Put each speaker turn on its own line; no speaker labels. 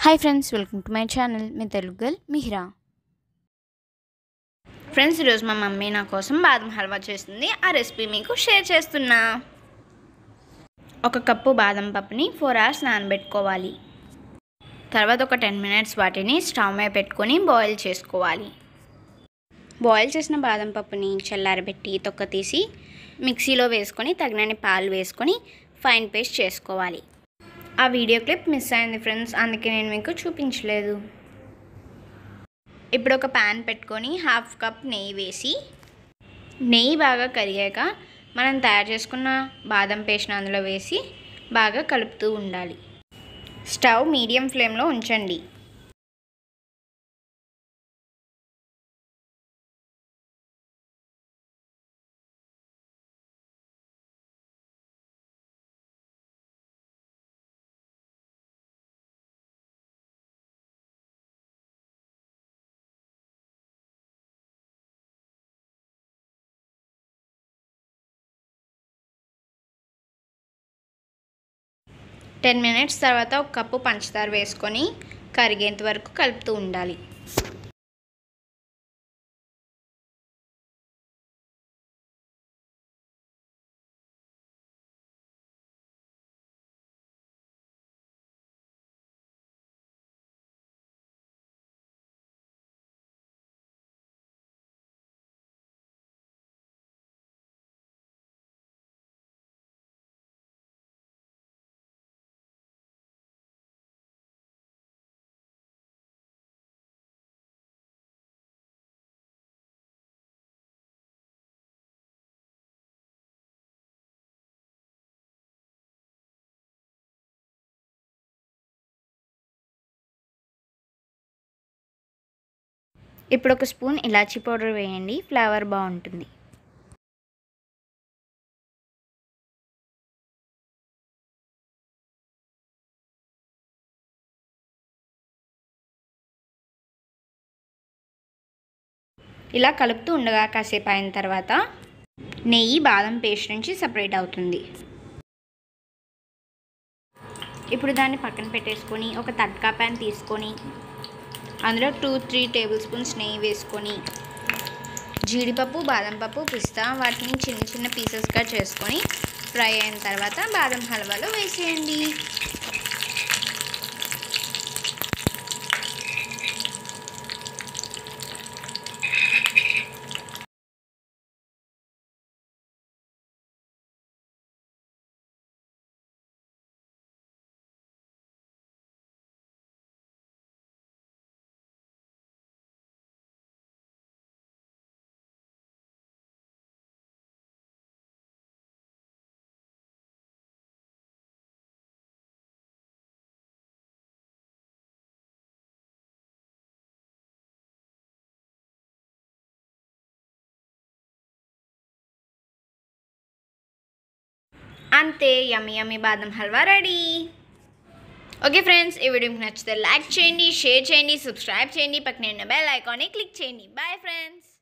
hi friends welcome to my channel మీ Telugu girl Mihira friends ఈరోజు మా మమ్మీ నా కోసం బాదం హల్వా చేస్తుంది ఆ రెసిపీ మీకు షేర్ చేస్తున్నా ఒక కప్పు బాదం పప్పుని ఫోర్ అవర్స్ నానబెట్టుకోవాలి తర్వాత ఒక టెన్ మినిట్స్ వాటిని స్టవ్ మీద పెట్టుకొని బాయిల్ చేసుకోవాలి బాయిల్ చేసిన బాదం పప్పుని చల్లారబెట్టి తొక్క తీసి మిక్సీలో వేసుకొని తగినన్ని పాలు వేసుకొని ఫైన్ పేస్ట్ చేసుకోవాలి ఆ వీడియో క్లిప్ మిస్ అయింది ఫ్రెండ్స్ అందుకే నేను మీకు చూపించలేదు ఇప్పుడు ఒక ప్యాన్ పెట్టుకొని హాఫ్ కప్ నెయ్యి వేసి నెయ్యి బాగా కరిగాక మనం తయారు చేసుకున్న బాదం పేస్ట్ని అందులో వేసి బాగా కలుపుతూ ఉండాలి స్టవ్ మీడియం ఫ్లేమ్లో ఉంచండి టెన్ మినిట్స్ తర్వాత ఒక కప్పు పంచదార వేసుకొని కరిగేంత వరకు కలుపుతూ ఉండాలి ఇప్పుడు ఒక స్పూన్ ఇలాచీ పౌడర్ వేయండి ఫ్లేవర్ బాగుంటుంది ఇలా కలుపుతూ ఉండగా కాసేపు అయిన తర్వాత నెయ్యి బాదం పేస్ట్ నుంచి సపరేట్ అవుతుంది ఇప్పుడు దాన్ని పక్కన పెట్టేసుకొని ఒక తట్కా ప్యాన్ తీసుకొని అందులో టూ త్రీ టేబుల్ స్పూన్స్ నెయ్యి వేసుకొని జీడిపప్పు బాదం పప్పు పిస్తా వాటిని చిన్న చిన్న పీసెస్గా చేసుకొని ఫ్రై అయిన తర్వాత బాదం హల్వాలో వేసేయండి అంతే యమ్మి యమ్మి బాదం హల్వా రెడీ ఓకే ఫ్రెండ్స్ ఈ వీడియో మీకు నచ్చితే లైక్ చేయండి షేర్ చేయండి సబ్స్క్రైబ్ చేయండి పక్కన ఉన్న బెల్ ఐకాన్ని క్లిక్ చేయండి బాయ్ ఫ్రెండ్స్